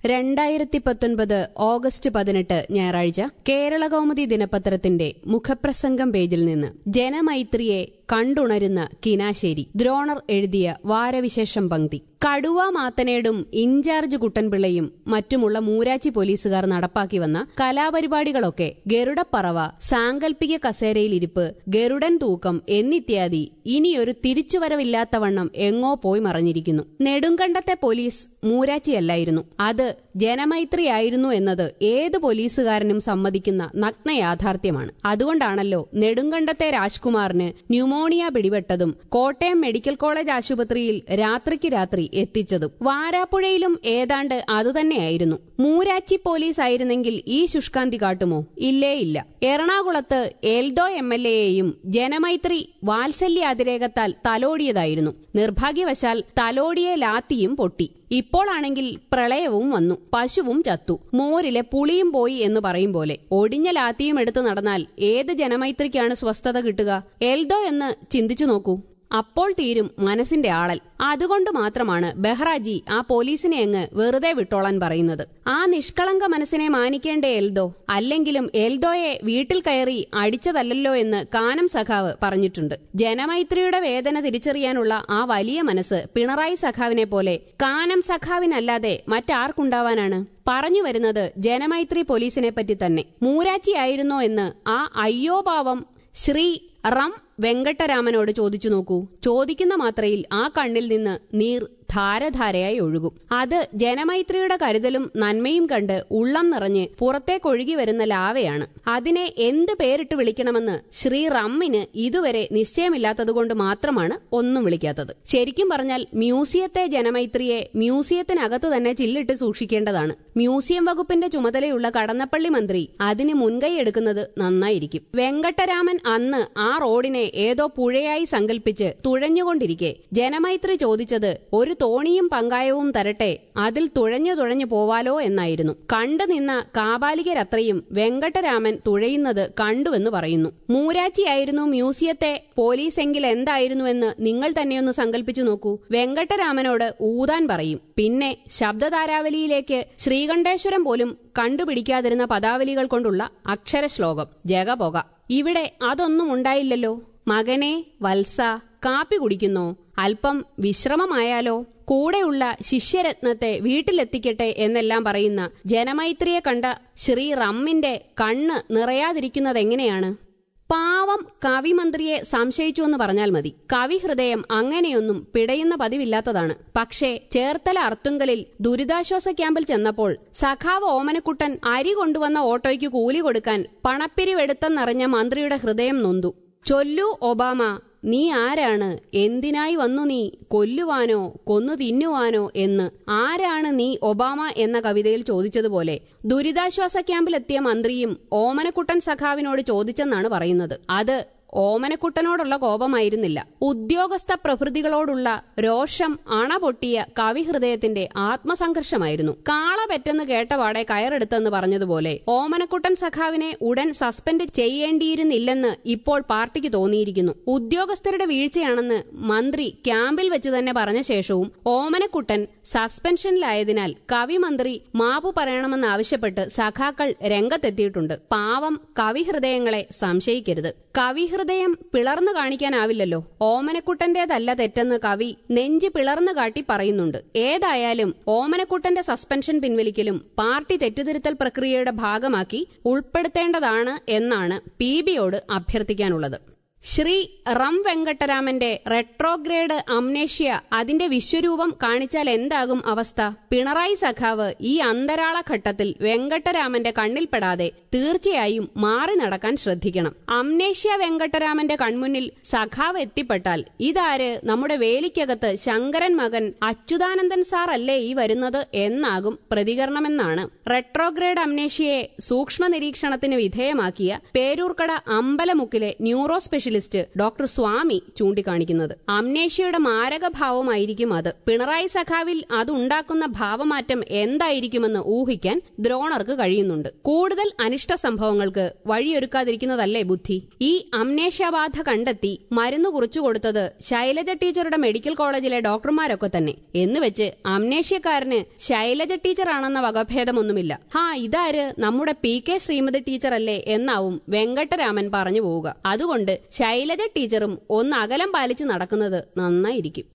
രണ്ടായിരത്തി പത്തൊൻപത് ഓഗസ്റ്റ് പതിനെട്ട് ഞായറാഴ്ച കേരള കൗമുദി ദിനപത്രത്തിന്റെ മുഖപ്രസംഗം പേജിൽ നിന്ന് ജനമൈത്രിയെ കണ്ടുണരുന്ന കിനാശേരി ദ്രോണർ എഴുതിയ വാരവിശേഷം പങ്ക്തി കടുവ മാത്തനേടും ഇൻചാർജ് കുട്ടൻപിള്ളയും മറ്റുമുള്ള മൂരാച്ചി പോലീസുകാർ നടപ്പാക്കി വന്ന കലാപരിപാടികളൊക്കെ ഗരുഡപ്പറവ സാങ്കല്പിക കസേരയിലിരിപ്പ് ഗരുഡൻ തൂക്കം എന്നിത്യാദി ഇനിയൊരു തിരിച്ചുവരവില്ലാത്തവണ്ണം എങ്ങോ പോയി മറഞ്ഞിരിക്കുന്നു നെടുങ്കണ്ടത്തെ പോലീസ് മൂരാച്ചിയല്ലായിരുന്നു അത് ജനമൈത്രിയായിരുന്നു എന്നത് ഏത് പോലീസുകാരനും സമ്മതിക്കുന്ന നഗ്ന യാഥാർത്ഥ്യമാണ് അതുകൊണ്ടാണല്ലോ നെടുങ്കണ്ടത്തെ രാജ്കുമാറിന് ന്യൂമോണിയ പിടിപെട്ടതും കോട്ടയം മെഡിക്കൽ കോളേജ് ആശുപത്രിയിൽ രാത്രിക്ക് രാത്രി എത്തിച്ചതും വാരാപ്പുഴയിലും ഏതാണ്ട് അതുതന്നെയായിരുന്നു മൂരാച്ചി പോലീസ് ആയിരുന്നെങ്കിൽ ഈ ശുഷ്കാന്തി കാട്ടുമോ ഇല്ലേ ഇല്ല എറണാകുളത്ത് എൽദോ എം എൽ എയെയും ജനമൈത്രി വാത്സല്യ അതിരേകത്താൽ തലോടിയതായിരുന്നു നിർഭാഗ്യവശാൽ തലോടിയ ലാത്തിയും പൊട്ടി ഇപ്പോളാണെങ്കിൽ പ്രളയവും വന്നു പശുവും ചത്തു മോരിലെ പുളിയും പോയി എന്ന് പറയും പോലെ ഒടിഞ്ഞ ലാത്തിയും എടുത്തു നടന്നാൽ ഏത് ജനമൈത്രിക്കാണ് സ്വസ്ഥത കിട്ടുക എൽദോ എന്ന് ചിന്തിച്ചു നോക്കൂ അപ്പോൾ തീരും മനസ്സിന്റെ ആളൽ അതുകൊണ്ട് മാത്രമാണ് ബെഹ്റാജി ആ പോലീസിനെ അങ്ങ് വെറുതെ വിട്ടോളാൻ പറയുന്നത് ആ നിഷ്കളങ്ക മനസ്സിനെ മാനിക്കേണ്ട എൽദോ അല്ലെങ്കിലും എൽദോയെ വീട്ടിൽ കയറി അടിച്ചതല്ലല്ലോ എന്ന് കാനം സഖാവ് പറഞ്ഞിട്ടുണ്ട് ജനമൈത്രിയുടെ വേദന തിരിച്ചറിയാനുള്ള ആ വലിയ മനസ്സ് പിണറായി സഖാവിനെ പോലെ കാനം സഖാവിനല്ലാതെ മറ്റാർക്കുണ്ടാവാനാണ് പറഞ്ഞു വരുന്നത് ജനമൈത്രി പോലീസിനെ പറ്റി തന്നെ മൂരാച്ചിയായിരുന്നോ എന്ന് ആ അയ്യോഭാവം ശ്രീ റം വെങ്കട്ടരാമനോട് ചോദിച്ചു നോക്കൂ ചോദിക്കുന്ന മാത്രയിൽ ആ കണ്ണിൽ നിന്ന് നീർ ധാരധാരയായി ഒഴുകും അത് ജനമൈത്രിയുടെ കരുതലും നന്മയും കണ്ട് ഉള്ളം നിറഞ്ഞ് പുറത്തേക്കൊഴുകി വരുന്ന ലാവയാണ് അതിനെ എന്ത് പേരിട്ട് വിളിക്കണമെന്ന് ശ്രീ റമ്മിന് ഇതുവരെ നിശ്ചയമില്ലാത്തതുകൊണ്ട് മാത്രമാണ് ഒന്നും വിളിക്കാത്തത് ശരിക്കും പറഞ്ഞാൽ മ്യൂസിയത്തെ ജനമൈത്രിയെ മ്യൂസിയത്തിനകത്ത് തന്നെ ചില്ലിട്ട് സൂക്ഷിക്കേണ്ടതാണ് മ്യൂസിയം വകുപ്പിന്റെ ചുമതലയുള്ള കടന്നപ്പള്ളി മന്ത്രി അതിന് മുൻകൈ എടുക്കുന്നത് നന്നായിരിക്കും വെങ്കട്ടരാമൻ അന്ന് ആ റോഡിനെ ഏതോ പുഴയായി സങ്കല്പിച്ച് തുഴഞ്ഞുകൊണ്ടിരിക്കെ ജനമൈത്രി ചോദിച്ചത് ഒരു തോണിയും പങ്കായവും തരട്ടെ അതിൽ തുഴഞ്ഞു തുഴഞ്ഞു പോവാലോ എന്നായിരുന്നു കണ്ടു നിന്ന കാപാലികരത്രയും വെങ്കട്ടരാമൻ തുഴയുന്നത് കണ്ടുവെന്ന് പറയുന്നു മൂരാച്ചിയായിരുന്നു മ്യൂസിയത്തെ പോലീസെങ്കിൽ എന്തായിരുന്നുവെന്ന് നിങ്ങൾ തന്നെയൊന്ന് സങ്കല്പിച്ചു നോക്കൂ വെങ്കട്ടരാമനോട് ഊതാൻ പറയും പിന്നെ ശബ്ദധാരാവലിയിലേക്ക് ശ്രീകണ്ഠേശ്വരം പോലും കണ്ടുപിടിക്കാതിരുന്ന പദാവലികൾ കൊണ്ടുള്ള അക്ഷരശ്ലോകം ജഗപൊക ഇവിടെ അതൊന്നും ഉണ്ടായില്ലല്ലോ മകനെ വത്സ കാപ്പി കുടിക്കുന്നോ അല്പം വിശ്രമമായാലോ കൂടെയുള്ള ശിഷ്യരത്നത്തെ വീട്ടിലെത്തിക്കട്ടെ എന്നെല്ലാം പറയുന്ന ജനമൈത്രിയെ കണ്ട ശ്രീ റമ്മിന്റെ കണ്ണ് നിറയാതിരിക്കുന്നതെങ്ങനെയാണ് പാവം കവിമന്ത്രിയെ സംശയിച്ചു എന്ന് പറഞ്ഞാൽ മതി കവിഹൃദയം അങ്ങനെയൊന്നും പിടയുന്ന പതിവില്ലാത്തതാണ് പക്ഷേ ചേർത്തല അർത്തുങ്കലിൽ ദുരിതാശ്വാസ ക്യാമ്പിൽ ചെന്നപ്പോൾ സഖാവ് ഓമനക്കുട്ടൻ അരി കൊണ്ടുവന്ന ഓട്ടോയ്ക്ക് കൂലി കൊടുക്കാൻ പണപ്പിരിവെടുത്തെന്നറിഞ്ഞ മന്ത്രിയുടെ ഹൃദയം നൊന്തു ചൊല്ലു ഒബാമ നീ ആരാണ് എന്തിനായി വന്നു നീ കൊല്ലുവാനോ കൊന്നു തിന്നുവാനോ എന്ന് ആരാണ് നീ ഒബാമ എന്ന കവിതയിൽ ചോദിച്ചതുപോലെ ദുരിതാശ്വാസ ക്യാമ്പിലെത്തിയ മന്ത്രിയും ഓമനക്കുട്ടൻ സഖാവിനോട് ചോദിച്ചെന്നാണ് പറയുന്നത് അത് ഓമനക്കുട്ടനോടുള്ള കോപമായിരുന്നില്ല ഉദ്യോഗസ്ഥ പ്രഭൃതികളോടുള്ള രോഷം അണപൊട്ടിയ കവിഹൃദയത്തിന്റെ ആത്മസംഘർഷമായിരുന്നു കാള പെറ്റെന്ന് കേട്ടപാടെ കയറെടുത്തെന്ന് പറഞ്ഞതുപോലെ ഓമനക്കുട്ടൻ സഖാവിനെ ഉടൻ സസ്പെൻഡ് ചെയ്യേണ്ടിയിരുന്നില്ലെന്ന് ഇപ്പോൾ പാർട്ടിക്ക് തോന്നിയിരിക്കുന്നു ഉദ്യോഗസ്ഥരുടെ വീഴ്ചയാണെന്ന് മന്ത്രി ക്യാമ്പിൽ വെച്ച് തന്നെ പറഞ്ഞ ശേഷവും ഓമനക്കുട്ടൻ സസ്പെൻഷനിലായതിനാൽ കവിമന്ത്രി മാപ്പു പറയണമെന്നാവശ്യപ്പെട്ട് സഖാക്കൾ രംഗത്തെത്തിയിട്ടുണ്ട് പാവം കവിഹൃദയങ്ങളെ സംശയിക്കരുത് കവിഹൃദയം പിളർന്നു കാണിക്കാനാവില്ലല്ലോ ഓമനക്കുട്ടന്റേതല്ല തെറ്റെന്ന് കവി നെഞ്ച് പിളർന്നു കാട്ടി പറയുന്നുണ്ട് ഏതായാലും ഓമനക്കുട്ടന്റെ സസ്പെൻഷൻ പിൻവലിക്കലും പാർട്ടി തെറ്റുതിരുത്തൽ പ്രക്രിയയുടെ ഭാഗമാക്കി ഉൾപ്പെടുത്തേണ്ടതാണ് എന്നാണ് പി ബിയോട് അഭ്യർത്ഥിക്കാനുള്ളത് ശ്രീ റം വെങ്കട്ടരാമന്റെ റെട്രോഗ്രേഡ് അംനേഷ്യ അതിന്റെ വിശ്വരൂപം കാണിച്ചാൽ എന്താകും അവസ്ഥ പിണറായി സഖാവ് ഈ അന്തരാള ഘട്ടത്തിൽ വെങ്കട്ടരാമന്റെ കണ്ണിൽപ്പെടാതെ തീർച്ചയായും മാറി നടക്കാൻ ശ്രദ്ധിക്കണം അംനേഷ്യ വെങ്കട്ടരാമന്റെ കൺമുന്നിൽ സഖാവ് എത്തിപ്പെട്ടാൽ ഇതാര് നമ്മുടെ വേലിക്കകത്ത് ശങ്കരൻ മകൻ അച്യുതാനന്ദൻ സാർ അല്ലേ ഈ വരുന്നത് എന്നാകും പ്രതികരണമെന്നാണ് റെട്രോഗ്രേഡ് അംനേഷ്യയെ സൂക്ഷ്മ നിരീക്ഷണത്തിന് വിധേയമാക്കിയ പേരൂർക്കട അമ്പലമുക്കിലെ neuro specialist specialist doctor Swamy ചൂണ്ടിക്കാണിക്കുന്നത് അംനേഷ്യയുടെ മാരകഭാവമായിരിക്കും അത് പിണറായി സഖാവിൽ അതുണ്ടാക്കുന്ന ഭാവമാറ്റം എന്തായിരിക്കുമെന്ന് ഊഹിക്കാൻ ദ്രോണർക്ക് കഴിയുന്നുണ്ട് കൂടുതൽ അനിഷ്ട സംഭവങ്ങൾക്ക് വഴിയൊരുക്കാതിരിക്കുന്നതല്ലേ ബുദ്ധി ഈ അംനേഷ്യബാധ കണ്ടെത്തി മരുന്ന് കുറിച്ചു കൊടുത്തത് ശൈലജ ടീച്ചറുടെ മെഡിക്കൽ കോളേജിലെ ഡോക്ടർമാരൊക്കെ തന്നെ എന്നുവെച്ച് അംനേഷ്യക്കാരന് ശൈലജ ടീച്ചറാണെന്ന വകഭേദമൊന്നുമില്ല ഹാ ഇതാര് നമ്മുടെ പി കെ ശ്രീമതി ടീച്ചറല്ലേ എന്നാവും വെങ്കട്ടരാമൻ പറഞ്ഞു പോവുക അതുകൊണ്ട് ശൈലജ ടീച്ചറും ഒന്ന് അകലം പാലിച്ച് നടക്കുന്നത് നന്നായിരിക്കും